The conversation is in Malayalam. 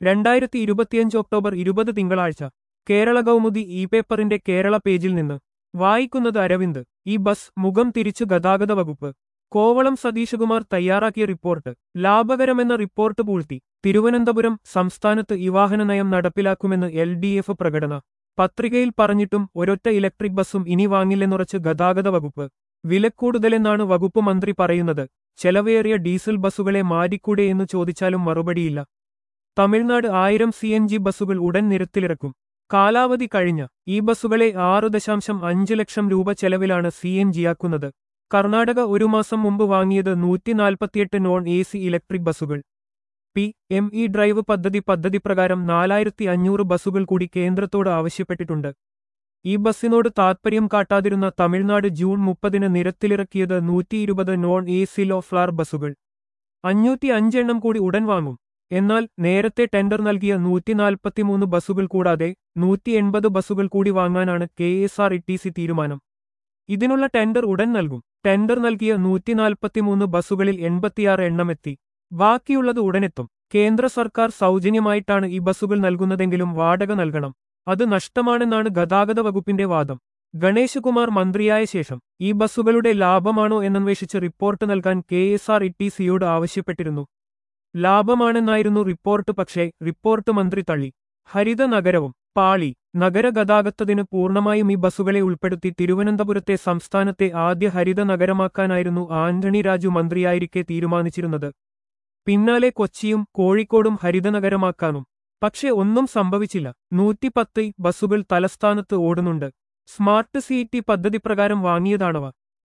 രണ്ടായിരത്തി ഇരുപത്തിയഞ്ച് ഒക്ടോബർ ഇരുപത് തിങ്കളാഴ്ച കേരള കൗമുദി ഇ പേപ്പറിന്റെ കേരള പേജിൽ നിന്ന് വായിക്കുന്നത് അരവിന്ദ് ഈ ബസ് മുഖം തിരിച്ചു ഗതാഗത വകുപ്പ് കോവളം സതീശകുമാർ തയ്യാറാക്കിയ റിപ്പോർട്ട് ലാഭകരമെന്ന റിപ്പോർട്ട് പൂഴ്ത്തി തിരുവനന്തപുരം സംസ്ഥാനത്ത് ഈ വാഹന നയം നടപ്പിലാക്കുമെന്ന് എൽ ഡി എഫ് പ്രകടന പത്രികയിൽ പറഞ്ഞിട്ടും ഒരൊറ്റ ഇലക്ട്രിക് ബസ്സും ഇനി വാങ്ങില്ലെന്നുറച്ച് ഗതാഗത വകുപ്പ് വിലക്കൂടുതലെന്നാണ് വകുപ്പ് മന്ത്രി പറയുന്നത് ചെലവേറിയ ഡീസൽ ബസ്സുകളെ മാറ്റിക്കൂടെ എന്ന് ചോദിച്ചാലും മറുപടിയില്ല തമിഴ്നാട് ആയിരം സി എൻ ജി ബസ്സുകൾ ഉടൻ നിരത്തിലിറക്കും കാലാവധി കഴിഞ്ഞ ഈ ബസ്സുകളെ ആറു ദശാംശം അഞ്ച് ലക്ഷം രൂപ ചെലവിലാണ് സി എൻ ജിയാക്കുന്നത് കർണാടക ഒരു മാസം മുമ്പ് വാങ്ങിയത് നൂറ്റി നാൽപ്പത്തിയെട്ട് നോൺ എ സി ഇലക്ട്രിക് ബസ്സുകൾ പി എം ഇ ഡ്രൈവ് പദ്ധതി പദ്ധതി പ്രകാരം നാലായിരത്തി അഞ്ഞൂറ് ബസ്സുകൾ കൂടി കേന്ദ്രത്തോട് ആവശ്യപ്പെട്ടിട്ടുണ്ട് ഈ ബസ്സിനോട് താത്പര്യം കാട്ടാതിരുന്ന തമിഴ്നാട് ജൂൺ മുപ്പതിന് നിരത്തിലിറക്കിയത് നൂറ്റി ഇരുപത് non A C low floor ബസ്സുകൾ അഞ്ഞൂറ്റി അഞ്ചെണ്ണം കൂടി ഉടൻ വാങ്ങും എന്നാൽ നേരത്തെ ടെൻഡർ നൽകിയ നൂറ്റി നാൽപ്പത്തിമൂന്ന് ബസ്സുകൾ കൂടാതെ നൂറ്റി എൺപത് ബസ്സുകൾ കൂടി വാങ്ങാനാണ് K S R T C സി തീരുമാനം ഇതിനുള്ള ടെൻഡർ ഉടൻ നൽകും ടെൻഡർ നൽകിയ നൂറ്റി നാൽപ്പത്തിമൂന്ന് ബസ്സുകളിൽ എൺപത്തിയാറ് എണ്ണമെത്തി ബാക്കിയുള്ളത് ഉടനെത്തും കേന്ദ്ര സർക്കാർ സൗജന്യമായിട്ടാണ് ഈ ബസ്സുകൾ നൽകുന്നതെങ്കിലും വാടക നൽകണം അത് നഷ്ടമാണെന്നാണ് ഗതാഗത വകുപ്പിന്റെ വാദം ഗണേശകുമാർ മന്ത്രിയായ ശേഷം ഈ ബസ്സുകളുടെ ലാഭമാണോ എന്നന്വേഷിച്ച് റിപ്പോർട്ട് നൽകാൻ കെ എസ് ആർ ഇ ടി സിയോട് ആവശ്യപ്പെട്ടിരുന്നു ലാഭമാണെന്നായിരുന്നു റിപ്പോർട്ട് പക്ഷേ റിപ്പോർട്ട് മന്ത്രി തള്ളി ഹരിത നഗരവും പാളി നഗരഗതാഗതത്തിന് പൂർണ്ണമായും ഈ ബസ്സുകളെ ഉൾപ്പെടുത്തി തിരുവനന്തപുരത്തെ സംസ്ഥാനത്തെ ആദ്യ ഹരിത നഗരമാക്കാനായിരുന്നു ആന്റണി രാജു മന്ത്രിയായിരിക്കെ തീരുമാനിച്ചിരുന്നത് പിന്നാലെ കൊച്ചിയും കോഴിക്കോടും ഹരിതനഗരമാക്കാനും പക്ഷെ ഒന്നും സംഭവിച്ചില്ല നൂറ്റിപ്പത്ത് ബസ്സുകൾ തലസ്ഥാനത്ത് ഓടുന്നുണ്ട് സ്മാർട്ട് സിറ്റി പദ്ധതി പ്രകാരം വാങ്ങിയതാണവ